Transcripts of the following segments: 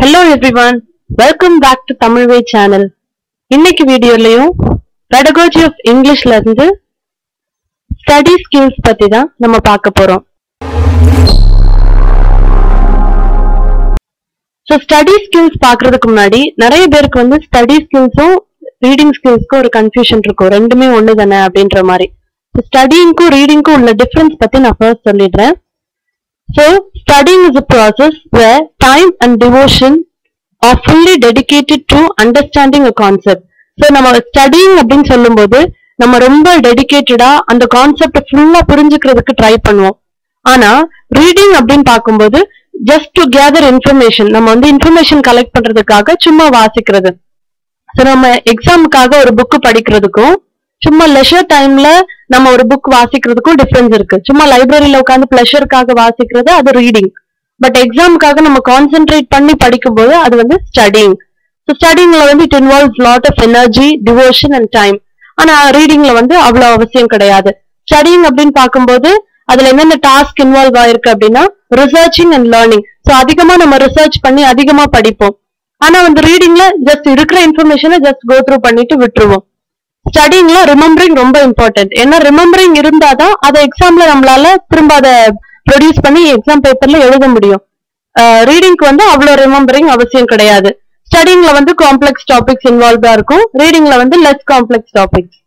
Hello everyone welcome back to தமிழ்வே channel இன்னைக்கு வீடியோலயும் pedagogy ஆஃப் இங்கிலீஷ்ல இருந்து ஸ்டடி ஸ்கில்ஸ் பத்தி தான் நம்ம பார்க்க போறோம் ஸோ ஸ்டடி ஸ்கில்ஸ் பார்க்கறதுக்கு முன்னாடி நிறைய பேருக்கு வந்து ஸ்டடி ஸ்கில்ஸும் ரீடிங் ஸ்கில்ஸ்க்கும் ஒரு கன்ஃபியூஷன் இருக்கும் ரெண்டுமே ஒண்ணு தானே அப்படின்ற மாதிரி ஸ்டடிங்க்கும் ரீடிங்க்கும் உள்ள டிஃபரன்ஸ் பத்தி நான் ஃபர்ஸ்ட் சொல்லிடுறேன் So, studying is a process where time and devotion are fully dedicated to understanding a concept. So, நம்ம studying அப்படின்னு சொல்லும்போது நம்ம ரொம்ப டெடிகேட்டடா அந்த கான்செப்ட் ஃபுல்லா புரிஞ்சுக்கிறதுக்கு ட்ரை பண்ணுவோம் ஆனா ரீடிங் அப்படின்னு பார்க்கும்போது ஜஸ்ட் டு கேதர் இன்ஃபர்மேஷன் நம்ம வந்து இன்ஃபர்மேஷன் கலெக்ட் பண்றதுக்காக சும்மா வாசிக்கிறது ஸோ நம்ம எக்ஸாமுக்காக ஒரு புக் படிக்கிறதுக்கும் சும்மா லெஷர் டைம்ல நம்ம ஒரு புக் வாசிக்கிறதுக்கும் டிஃபரன்ஸ் இருக்கு சும்மா லைப்ரரியில உட்காந்து பிளஷருக்காக வாசிக்கிறது அது ரீடிங் பட் எக்ஸாமுக்காக நம்ம கான்சென்ட்ரேட் பண்ணி படிக்கும்போது அது வந்து ஸ்டடிங் ஸோ ஸ்டடிங்ல வந்து it involves lot of energy devotion and time ஆனா ரீடிங்ல வந்து அவ்வளவு அவசியம் கிடையாது ஸ்டடிங் அப்படின்னு பார்க்கும்போது அதுல என்னென்ன டாஸ்க் இன்வால்வ் ஆயிருக்கு அப்படின்னா ரிசர்ச்சிங் அண்ட் லேர்னிங் ஸோ அதிகமா நம்ம ரிசர்ச் பண்ணி அதிகமா படிப்போம் ஆனா வந்து ரீடிங்ல ஜஸ்ட் இருக்கிற இன்ஃபர்மேஷனை ஜஸ்ட் கோ த்ரூ பண்ணிட்டு விட்டுருவோம் ஸ்டடிங்ல ரிமெம்பரிங் ரொம்ப இம்பார்ட்டன்ட் ஏன்னா ரிமெம்பரிங் இருந்தாதான் அதை எக்ஸாம்ல நம்மளால திரும்ப அதை ப்ரொடியூஸ் பண்ணி எக்ஸாம் பேப்பர்ல எழுத முடியும் ரீடிங்க்கு வந்து அவ்வளவு ரிமெம்பரிங் அவசியம் கிடையாது ஸ்டடிங்ல வந்து காம்ப்ளெக்ஸ் டாபிக்ஸ் இன்வால்வ்டா இருக்கும் ரீடிங்ல வந்து லெஸ் காம்ப்ளெக்ஸ் டாபிக்ஸ்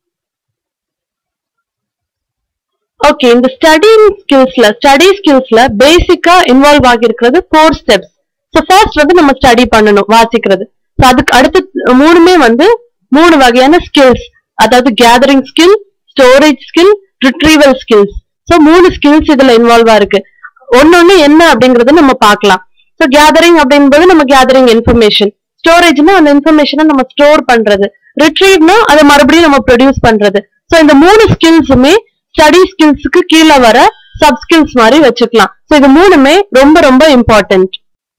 ஓகே இந்த ஸ்டடிங் ஸ்கில்ஸ்ல ஸ்டடி ஸ்கில்ஸ்ல பேசிக்கா இன்வால்வ் ஆகியிருக்கிறது ஃபோர் ஸ்டெப்ஸ் ஸோ ஃபர்ஸ்ட் வந்து நம்ம ஸ்டடி பண்ணணும் வாசிக்கிறது ஸோ அதுக்கு அடுத்து மூணுமே வந்து மூணு வகையான ஸ்கில்ஸ் அதாவது gathering skill storage skill retrieval skills so மூணு ஸ்கில்ஸ் இதுல இன்வால்வா இருக்கு ஒன்னொன்னு என்ன அப்படிங்கறத நம்ம பார்க்கலாம் ஸோ கேதரிங் அப்படின்போது நம்ம கேதரிங் இன்ஃபர்மேஷன் ஸ்டோரேஜ்னா அந்த இன்ஃபர்மேஷனை நம்ம ஸ்டோர் பண்றது ரிட்ரீவ்னா அதை மறுபடியும் நம்ம ப்ரொடியூஸ் பண்றது ஸோ இந்த மூணு ஸ்கில்ஸுமே ஸ்டடி ஸ்கில்ஸுக்கு கீழே வர சப் ஸ்கில்ஸ் மாதிரி வச்சுக்கலாம் ஸோ இது மூணுமே ரொம்ப ரொம்ப important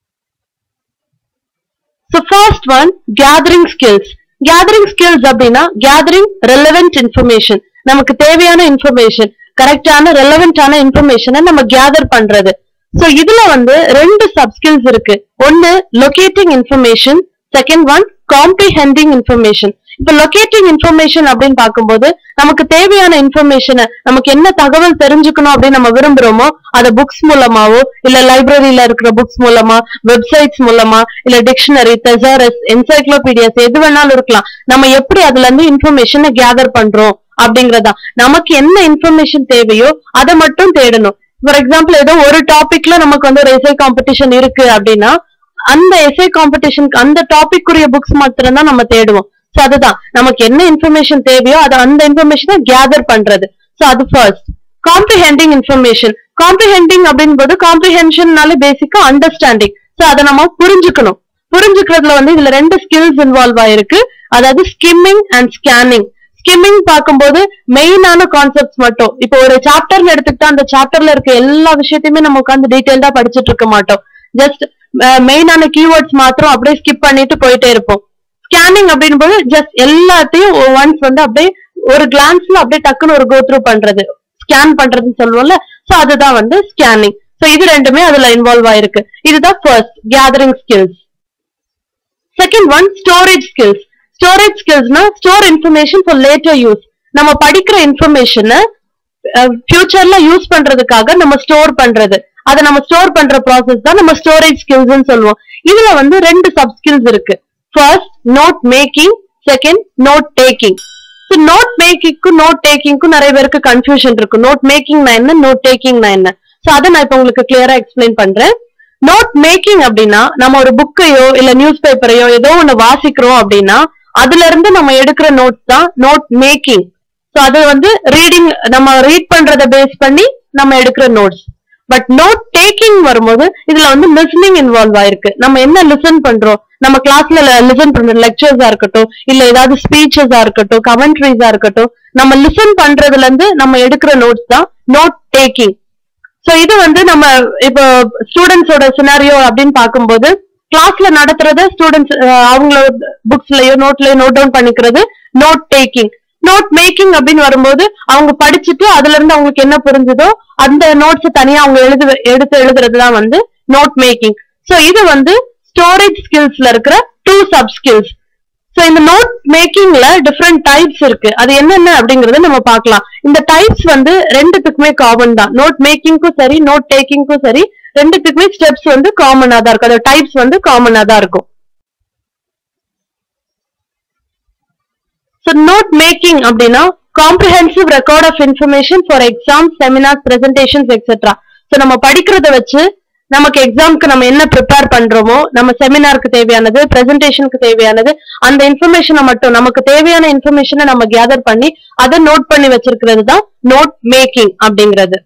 so first one gathering skills gathering skills அப்படின்னா கேதரிங் ரெலவென்ட் இன்ஃபர்மேஷன் நமக்கு தேவையான இன்ஃபர்மேஷன் கரெக்டான ரெலவென்டான இன்ஃபர்மேஷனை நம்ம கேதர் பண்றது சோ இதுல வந்து ரெண்டு சப் ஸ்கில்ஸ் இருக்கு ஒன்னு locating information second one comprehending information இப்ப லொகேட்டிங் இன்ஃபர்மேஷன் அப்படின்னு பார்க்கும்போது நமக்கு தேவையான இன்ஃபர்மேஷனை நமக்கு என்ன தகவல் தெரிஞ்சுக்கணும் அப்படின்னு நம்ம விரும்புறோமோ அதை புக்ஸ் மூலமாவோ இல்ல லைப்ரரியில இருக்கிற புக்ஸ் மூலமா வெப்சைட்ஸ் மூலமா இல்ல டிக்ஷனரி தெசாரஸ் என்சைக்ளோபீடியாஸ் எது வேணாலும் இருக்கலாம் நம்ம எப்படி அதுல இருந்து இன்ஃபர்மேஷனை கேதர் பண்றோம் அப்படிங்கறதா நமக்கு என்ன இன்ஃபர்மேஷன் தேவையோ அதை மட்டும் தேடணும் ஃபார் எக்ஸாம்பிள் ஏதோ ஒரு டாபிக்ல நமக்கு வந்து ஒரு எஸ்ஐ காம்படிஷன் இருக்கு அப்படின்னா அந்த எஸ்ஐ காம்படிஷனுக்கு அந்த டாபிக்குரிய புக்ஸ் மாத்திரம் தான் நம்ம தேடுவோம் சோ அதுதான் நமக்கு என்ன இன்ஃபர்மேஷன் தேவையோ அதை அந்த இன்ஃபர்மேஷனை கேதர் பண்றது சோ அது ஃபர்ஸ்ட் காம்ப்ரிஹெண்டிங் இன்ஃபர்மேஷன் காம்ப்ரிஹெண்டிங் அப்படின்போது காம்ப்ரிஹென்ஷன்னால பேசிக்கா அண்டர்ஸ்டாண்டிங் சோ அதை நம்ம புரிஞ்சுக்கணும் புரிஞ்சுக்கிறதுல வந்து இதுல ரெண்டு ஸ்கில்ஸ் இன்வால்வ் ஆயிருக்கு அதாவது ஸ்கிம்மிங் அண்ட் ஸ்கேனிங் ஸ்கிம்மிங் பார்க்கும்போது மெயினான கான்செப்ட்ஸ் மட்டும் இப்போ ஒரு சாப்டர்னு எடுத்துக்கிட்டா அந்த சாப்டர்ல இருக்க எல்லா விஷயத்தையுமே நம்ம உட்காந்து டீடைல்டா படிச்சுட்டு இருக்க மாட்டோம் ஜஸ்ட் மெயினான கீவேர்ட்ஸ் மாத்திரம் அப்படியே ஸ்கிப் பண்ணிட்டு போயிட்டே இருப்போம் ஸ்கேனிங் அப்படின்போது ஜஸ்ட் எல்லாத்தையும் ஒன்ஸ் வந்து அப்படியே ஒரு கிளான்ஸ்ல அப்படியே டக்குன்னு ஒரு கோ த்ரூ பண்றது ஸ்கேன் பண்றதுன்னு சொல்லுவோம்ல சோ அதுதான் வந்து ஸ்கேனிங் சோ இது ரெண்டுமே அதுல இன்வால்வ் ஆயிருக்கு இதுதான் first gathering skills second one storage skills storage ஸ்கில்ஸ்னா store information for later use நம்ம படிக்கிற இன்ஃபர்மேஷனை ஃபியூச்சர்ல யூஸ் பண்றதுக்காக நம்ம ஸ்டோர் பண்றது அதை நம்ம ஸ்டோர் பண்ற ப்ராசஸ் தான் நம்ம ஸ்டோரேஜ் ஸ்கில்ஸ் சொல்லுவோம் இதுல வந்து ரெண்டு சப் ஸ்கில்ஸ் இருக்கு first note making second note taking so note மேக்கிங்க்கும் நோட் டேக்கிங்க்கும் நிறைய பேருக்கு கன்ஃபியூஷன் இருக்கு நோட் மேக்கிங்னா என்ன நோட் டேக்கிங்னா என்ன ஸோ அதை நான் இப்போ உங்களுக்கு கிளியரா எக்ஸ்பிளைன் பண்றேன் நோட் மேக்கிங் அப்படின்னா நம்ம ஒரு புக்கையோ இல்ல நியூஸ் பேப்பரையோ ஏதோ ஒண்ணு வாசிக்கிறோம் அப்படின்னா அதுல இருந்து நம்ம எடுக்கிற நோட்ஸ் தான் நோட் மேக்கிங் ஸோ அது வந்து ரீடிங் நம்ம ரீட் பண்றத பேஸ் பண்ணி நம்ம எடுக்கிற நோட்ஸ் பட் நோட் டேக்கிங் வரும்போது இதுல வந்து லிசனிங் இன்வால்வ் ஆயிருக்கு நம்ம என்ன லிசன் பண்றோம் நம்ம கிளாஸ்ல லிசன் பண்ற லெக்சர்ஸா இருக்கட்டும் இல்ல ஏதாவது ஸ்பீச்சஸா இருக்கட்டும் கமெண்ட்ரிஸா இருக்கட்டும் நம்ம லிசன் பண்றதுல இருந்து நம்ம எடுக்கிற நோட்ஸ் தான் நோட் டேக்கிங் சோ இது வந்து நம்ம இப்போ ஸ்டூடெண்ட்ஸோட சினாரியோ அப்படின்னு பார்க்கும்போது கிளாஸ்ல நடத்துறத ஸ்டூடெண்ட்ஸ் அவங்களோட புக்ஸ்லயோ நோட்லயோ நோட் டவுன் பண்ணிக்கிறது நோட் டேக்கிங் நோட் மேக்கிங் அப்படின்னு வரும்போது அவங்க படிச்சுட்டு அதுல இருந்து அவங்களுக்கு என்ன புரிஞ்சுதோ அந்த நோட்ஸ் தனியா அவங்க எழுது எடுத்து எழுதுறது தான் வந்து நோட் மேக்கிங் சோ இது வந்து ஸ்டோரேஜ் ஸ்கில்ஸ்ல இருக்கிற டூ சப் ஸ்கில்ஸ் சோ இந்த நோட் மேக்கிங்ல டிஃப்ரெண்ட் டைப்ஸ் இருக்கு அது என்னென்ன அப்படிங்கறத நம்ம பார்க்கலாம் இந்த டைப்ஸ் வந்து ரெண்டுத்துக்குமே காமன் தான் நோட் மேக்கிங்க்கும் சரி நோட் டேக்கிங்க்கும் சரி ரெண்டுத்துக்குமே ஸ்டெப்ஸ் வந்து காமனா தான் இருக்கும் அதோட டைப்ஸ் வந்து காமனா தான் இருக்கும் ஸோ நோட் மேக்கிங் அப்படின்னா comprehensive record of information for exam seminar presentations etcetera so நம்ம படிக்கிறத வச்சு நமக்கு எக்ஸாம்க்கு நம்ம என்ன ப்ரிப்பேர் பண்றோமோ நம்ம செமினாருக்கு தேவையானது பிரசன்டேஷனுக்கு தேவையானது அந்த இன்ஃபர்மேஷனை மட்டும் நமக்கு தேவையான இன்ஃபர்மேஷனை நம்ம கேதர் பண்ணி அதை நோட் பண்ணி வச்சிருக்கிறது தான் நோட் மேக்கிங் அப்படிங்கிறது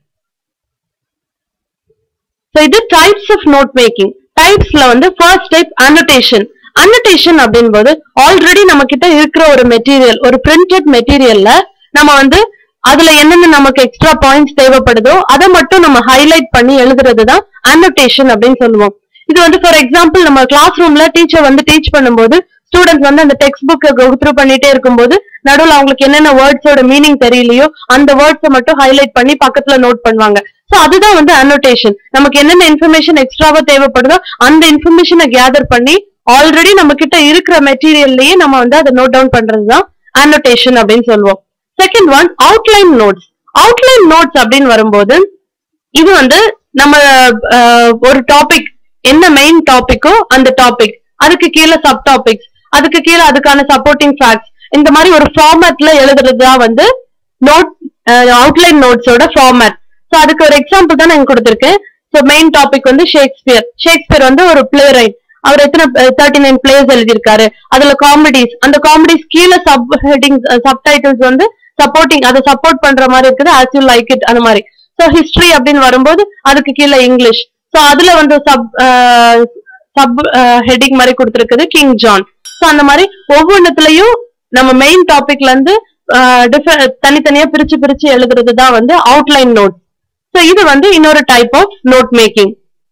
ஸோ இது டைப்ஸ் ஆஃப் நோட் மேக்கிங் டைப்ஸ்ல வந்து ஃபர்ஸ்ட் டைப் அனோடேஷன் அனோடேஷன் அப்படின்போது ஆல்ரெடி நம்ம கிட்ட இருக்கிற ஒரு மெட்டீரியல் ஒரு பிரிண்டட் மெட்டீரியல்ல நம்ம வந்து அதுல என்னென்ன நமக்கு எக்ஸ்ட்ரா பாயிண்ட்ஸ் தேவைப்படுதோ அதை மட்டும் நம்ம ஹைலைட் பண்ணி எழுதுறது தான் அனோடேஷன் அப்படின்னு சொல்லுவோம் இது வந்து ஃபார் எக்ஸாம்பிள் நம்ம கிளாஸ் ரூம்ல டீச்சர் வந்து டீச் பண்ணும்போது ஸ்டூடெண்ட்ஸ் வந்து அந்த டெக்ஸ்ட் புக்கை த்ரூ பண்ணிட்டே இருக்கும்போது நடுவுல அவங்களுக்கு என்னென்ன வேர்ட்ஸோட மீனிங் தெரியலையோ அந்த வேர்ட்ஸை மட்டும் ஹைலைட் பண்ணி பக்கத்துல நோட் பண்ணுவாங்க சோ அதுதான் வந்து அனோடேஷன் நமக்கு என்னென்ன இன்ஃபர்மேஷன் எக்ஸ்ட்ராவா தேவைப்படுதோ அந்த இன்ஃபர்மேஷனை கேதர் பண்ணி ஆல்ரெடி நம்ம கிட்ட இருக்கிற மெட்டீரியல்லயே நம்ம வந்து அதை நோட் டவுன் பண்றது தான் அனோடேஷன் அப்படின்னு சொல்லுவோம் second one outline notes outline notes அப்படின்னு வரும்போது இது வந்து நம்ம அஹ், ஒரு டாபிக் என்ன மெயின் டாபிக்கோ அந்த டாபிக் அதுக்கு கீழே சப் டாபிக்ஸ் அதுக்கு கீழே அதுக்கான சப்போர்ட்டிங் ஃபேக்ட்ஸ் இந்த மாதிரி ஒரு ஃபார்மேட்ல எழுதுறது தான் வந்து நோட் அவுட்லைன் நோட்ஸோட ஃபார்மேட் ஸோ அதுக்கு ஒரு எக்ஸாம்பிள் தான் நான் கொடுத்துருக்கேன் ஸோ மெயின் டாபிக் வந்து ஷேக்ஸ்பியர் ஷேக்ஸ்பியர் வந்து ஒரு பிளே ரைட் அவர் எத்தனை தேர்ட்டி நைன் பிளேஸ் எழுதியிருக்காரு அதுல காமெடிஸ் அந்த காமெடிஸ் கீழே சப் ஹெட்டிங் சப் டைட்டில்ஸ் வந்து சப்போர்ட்டிங் அதை சப்போர்ட் பண்ற மாதிரி இருக்குது ஆஸ் யூ லைக் இட் அந்த மாதிரி ஸோ ஹிஸ்டரி அப்படின்னு வரும்போது அதுக்கு கீழே இங்கிலீஷ் ஸோ அதுல வந்து சப் சப் ஹெட்டிங் மாதிரி கொடுத்துருக்குது கிங் ஜான் ஸோ அந்த மாதிரி ஒவ்வொன்றுத்துலயும் நம்ம மெயின் டாபிக்ல இருந்து ஆஹ் different- தனித்தனியா பிரிச்சு பிரிச்சு எழுதுறது தான் வந்து அவுட்லைன் நோட் ஸோ இது வந்து இன்னொரு type of note making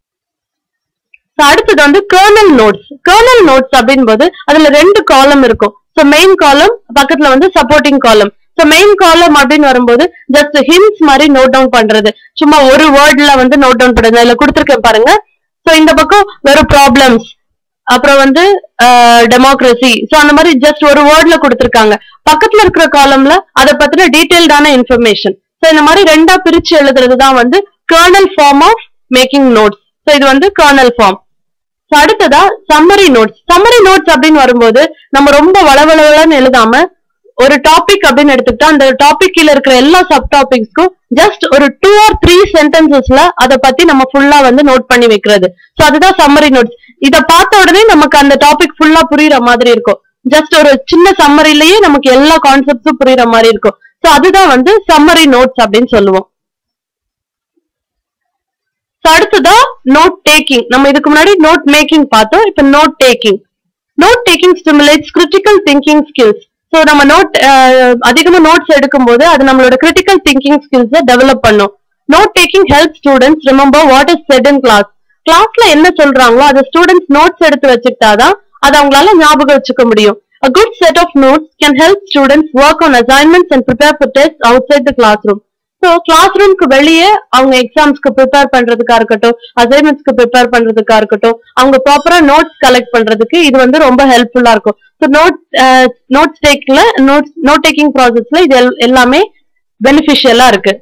so அடுத்தது வந்து கர்னல் நோட்ஸ் கர்னல் நோட்ஸ் அப்படின்போது அதுல ரெண்டு காலம் இருக்கும் ஸோ மெயின் காலம் பக்கத்துல வந்து சப்போர்ட்டிங் காலம் ஸோ மெயின் காலம் அப்படின்னு வரும்போது ஜஸ்ட் ஹிண்ட்ஸ் மாதிரி நோட் டவுன் பண்றது சும்மா ஒரு வேர்ட்ல வந்து நோட் டவுன் பண்றது இதுல கொடுத்துருக்கேன் பாருங்க ஸோ இந்த பக்கம் வெறும் ப்ராப்ளம்ஸ் அப்புறம் வந்து டெமோக்ரஸி ஸோ அந்த மாதிரி ஜஸ்ட் ஒரு வேர்ட்ல கொடுத்துருக்காங்க பக்கத்துல இருக்கிற காலம்ல அதை பத்தின டீடைல்டான இன்ஃபர்மேஷன் ஸோ இந்த மாதிரி ரெண்டா பிரிச்சு எழுதுறது தான் வந்து kernel form of making notes so இது வந்து கர்னல் ஃபார்ம் So, அடுத்ததா சம்மரி நோட்ஸ் சம்மரி நோட்ஸ் அப்படின்னு வரும்போது நம்ம ரொம்ப வளவளவலன்னு எழுதாம ஒரு டாபிக் அப்படின்னு எடுத்துக்கிட்டா அந்த டாபிக் கீழ இருக்கிற எல்லா சப் டாபிக்ஸ்க்கும் ஜஸ்ட் ஒரு டூ ஆர் த்ரீ சென்டென்சஸ்ல அதை பத்தி நம்ம ஃபுல்லா வந்து நோட் பண்ணி வைக்கிறது சோ அதுதான் சம்மரி நோட்ஸ் இத பார்த்த உடனே நமக்கு அந்த டாபிக் ஃபுல்லா புரியுற மாதிரி இருக்கும் ஜஸ்ட் ஒரு சின்ன சம்மரிலேயே நமக்கு எல்லா கான்செப்ட்ஸும் புரியுற மாதிரி இருக்கும் சோ அதுதான் வந்து சம்மரி நோட்ஸ் அப்படின்னு சொல்லுவோம் So, அடுத்ததா நோட் டேக்கிங் நம்ம இதுக்கு முன்னாடி நோட் மேக்கிங் பார்த்தோம் இப்ப note taking note taking stimulates critical thinking skills so நம்ம நோட் அதிகமா நோட்ஸ் எடுக்கும்போது அது நம்மளோட கிரிட்டிக்கல் திங்கிங் ஸ்கில்ஸை டெவலப் பண்ணும் note taking help students remember what is said in class கிளாஸ்ல என்ன சொல்றாங்களோ அதை ஸ்டூடெண்ட்ஸ் நோட்ஸ் எடுத்து வச்சுக்கிட்டாதான் அதை அவங்களால ஞாபகம் வச்சுக்க முடியும் A good set of notes can help students work on assignments and prepare for tests outside the classroom. So class ரூம்க்கு வெளியே அவங்க எக்ஸாம்ஸ்க்கு ப்ரிப்பேர் பண்றதுக்கா இருக்கட்டும் அசைன்மெண்ட்ஸ்க்கு ப்ரிப்பேர் பண்றதுக்கா இருக்கட்டும் அவங்க ப்ராப்பரா நோட்ஸ் கலெக்ட் பண்றதுக்கு இது வந்து ரொம்ப ஹெல்ப்ஃபுல்லா இருக்கும் ஸோ நோட் நோட்ஸ் டேக்ல நோட்ஸ் நோட் டேக்கிங் ப்ராசஸ்ல இது எல்- எல்லாமே பெனிஃபிஷியலா இருக்கு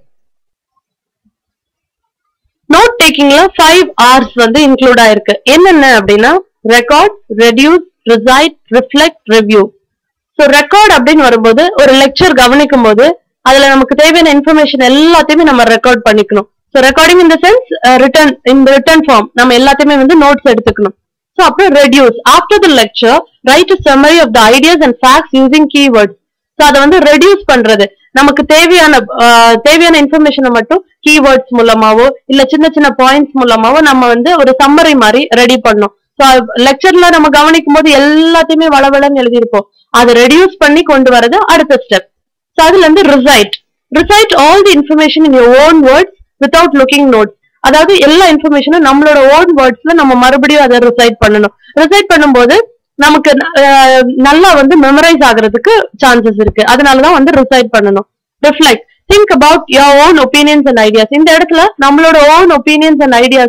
நோட் டேக்கிங்ல ஃபைவ் hours வந்து இன்க்ளூட் ஆயிருக்கு என்னென்ன அப்படின்னா record reduce recite reflect review so record அப்படின்னு வரும்போது ஒரு லெக்சர் கவனிக்கும் போது அதுல நமக்கு தேவையான இன்ஃபர்மேஷன் எல்லாத்தையுமே நம்ம ரெக்கார்ட் பண்ணிக்கணும் ஸோ ரெக்கார்டிங் இந்த சென்ஸ் ரிட்டர்ன் இந்த ரிட்டர்ன் ஃபார்ம் நம்ம எல்லாத்தையுமே வந்து நோட்ஸ் எடுத்துக்கணும் ஸோ அப்புறம் reduce after the lecture write summary of the ideas and facts using keywords so அதை வந்து ரெடியூஸ் பண்றது நமக்கு தேவையான ஆஹ், தேவையான இன்ஃபர்மேஷனை மட்டும் கீவேர்ட்ஸ் மூலமாவோ இல்ல சின்ன சின்ன பாயிண்ட்ஸ் மூலமாவோ நம்ம வந்து ஒரு சம்மரி மாதிரி ரெடி பண்ணோம் ஸோ லெக்சர்ல நம்ம கவனிக்கும் போது எல்லாத்தையுமே வளவளன்னு எழுதியிருப்போம் அதை ரெடியூஸ் பண்ணி கொண்டு வரது அடுத்த ஸ்டெப் ஸோ அதுல இருந்து recite recite all the information in your own words without looking notes அதாவது எல்லா இன்ஃபர்மேஷனும் நம்மளோட ஓன் வேர்ட்ஸ்ல நம்ம மறுபடியும் அதை ரிசைட் பண்ணணும் ரிசைட் பண்ணும்போது நமக்கு அஹ், நல்லா வந்து மெமரைஸ் ஆகுறதுக்கு சான்சஸ் இருக்கு அதனாலதான் வந்து ரிசைட் பண்ணணும் reflect think about your own opinions and ideas இந்த இடத்துல நம்மளோட ஓன் ஒப்பீனியன்ஸ் அண்ட் ஐடியாஸ் நம்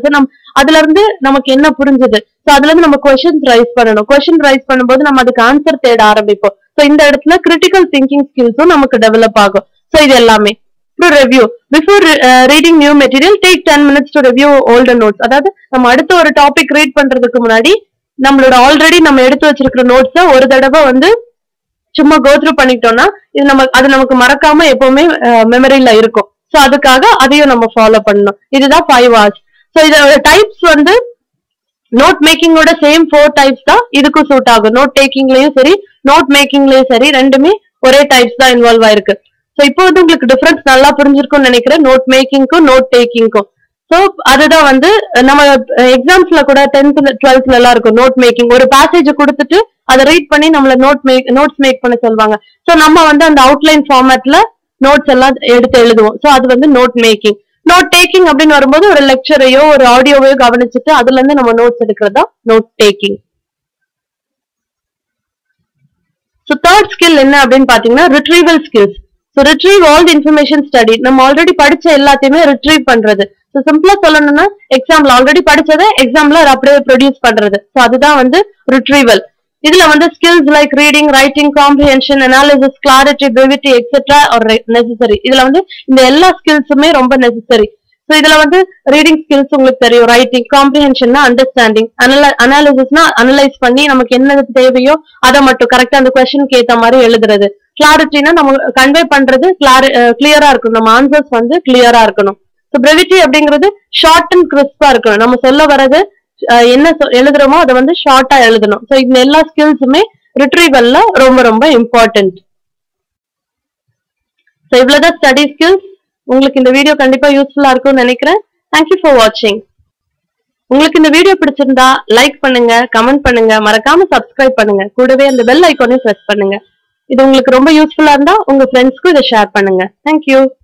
அதுல இருந்து நமக்கு என்ன புரிஞ்சுது சோ அதுல இருந்து நம்ம கொஸ்டின்ஸ் ரைஸ் பண்ணணும் கொஸ்டின் ரைஸ் பண்ணும்போது நம்ம அதுக்கு ஆன்சர் தேட ஆரம்பிப்போம் சோ இந்த இடத்துல கிரிட்டிக்கல் திங்கிங் ஸ்கில்ஸும் நமக்கு டெவலப் ஆகும் சோ இது எல்லாமே அப்புறம் review before reading new material take ten minutes to review older notes அதாவது நம்ம அடுத்த ஒரு டாபிக் ரீட் பண்றதுக்கு முன்னாடி நம்மளோட ஆல்ரெடி நம்ம எடுத்து வச்சிருக்கிற நோட்ஸ ஒரு தடவை வந்து சும்மா கோத்ரூ பண்ணிட்டோம்னா இது நம்ம அது நமக்கு மறக்காம எப்பவுமே மெமரியில இருக்கும் சோ அதுக்காக அதையும் நம்ம ஃபாலோ பண்ணணும் இதுதான் ஃபைவ் ஹவர்ஸ் சோ இதோட டைப்ஸ் வந்து நோட் மேக்கிங்கோட சேம் ஃபோர் டைப்ஸ் தான் இதுக்கும் சூட் ஆகும் நோட் டேக்கிங்லயும் சரி நோட் மேக்கிங்லயும் சரி ரெண்டுமே ஒரே டைப்ஸ் தான் இன்வால்வ் ஆயிருக்கு சோ இப்போ வந்து உங்களுக்கு டிஃபரன்ஸ் நல்லா புரிஞ்சிருக்கும்னு நினைக்கிறேன் நோட் மேக்கிங்க்கும் நோட் டேக்கிங்க்கும் சோ அதுதான் வந்து நம்ம எக்ஸாம்ஸ்ல கூட டென்த் டுவெல்த்ல எல்லாம் இருக்கும் நோட் மேக்கிங் ஒரு பேசேஜ் கொடுத்துட்டு அதை ரீட் பண்ணி நம்மள நோட் மேக் நோட்ஸ் மேக் பண்ண சொல்லுவாங்க சோ நம்ம வந்து அந்த அவுட்லைன் ஃபார்மேட்ல நோட்ஸ் எல்லாம் எடுத்து எழுதுவோம் சோ அது வந்து நோட் மேக்கிங் நோட் டேக்கிங் அப்படின்னு வரும்போது ஒரு லெக்சரையோ ஒரு ஆடியோவையோ கவனிச்சுட்டு அதுல இருந்து நம்ம நோட்ஸ் எடுக்கிறதா note taking so third skill என்ன அப்படின்னு பாத்தீங்கன்னா retrieval skills so retrieve all the information study நம்ம ஆல்ரெடி படிச்ச எல்லாத்தையுமே ரிட்ரீவ் பண்றது ஸோ சிம்பிளா சொல்லணும்னா எக்ஸாம்ல ஆல்ரெடி படிச்சதை எக்ஸாம்ல அப்படியே ப்ரொடியூஸ் பண்றது ஸோ அதுதான் வந்து ரிட்ரீவல் இதுல வந்து skills like reading writing comprehension analysis clarity brevity etcetera ஒரு நெசசரி இதுல வந்து இந்த எல்லா ஸ்கில்ஸுமே ரொம்ப நெசசரி ஸோ இதுல வந்து ரீடிங் ஸ்கில்ஸ் உங்களுக்கு தெரியும் ரைட்டிங் காம்ப்ரிஹென்ஷன்னா அண்டர்ஸ்டாண்டிங் அனாலிசிஸ்னா அனலைஸ் பண்ணி நமக்கு என்ன தேவையோ அதை மட்டும் கரெக்டா அந்த கொஸ்டினுக்கு ஏத்த மாதிரி எழுதுறது கிளாரிட்டினா நம்ம கன்வே பண்றது கிளியரா இருக்கணும் நம்ம ஆன்சர்ஸ் வந்து கிளியரா இருக்கணும் ஸோ பிரெவிட்டி அப்படிங்கிறது ஷார்ட் அண்ட் கிறிஸ்பா இருக்கணும் நம்ம சொல்ல வர்றது அஹ், என்ன சொ- எழுதுறோமோ அதை வந்து ஷார்ட்டா எழுதணும் ஸோ இந்த எல்லா ஸ்கில்ஸுமே ரிட்ரீவல்ல ரொம்ப ரொம்ப இம்பார்ட்டன்ட் ஸோ இவ்வளவுதான் ஸ்டடி ஸ்கில்ஸ் உங்களுக்கு இந்த வீடியோ கண்டிப்பா யூஸ்ஃபுல்லா இருக்கும்னு நினைக்கிறேன் தேங்க்யூ ஃபார் வாட்சிங் உங்களுக்கு இந்த வீடியோ பிடிச்சிருந்தா லைக் பண்ணுங்க கமெண்ட் பண்ணுங்க மறக்காம சப்ஸ்கிரைப் பண்ணுங்க கூடவே அந்த பெல் ஐக்கானையும் பிரஸ் பண்ணுங்க இது உங்களுக்கு ரொம்ப யூஸ்ஃபுல்லா இருந்தா உங்க ஃப்ரெண்ட்ஸ்க்கும் இதை ஷேர் பண்ணுங்க தேங்க்யூ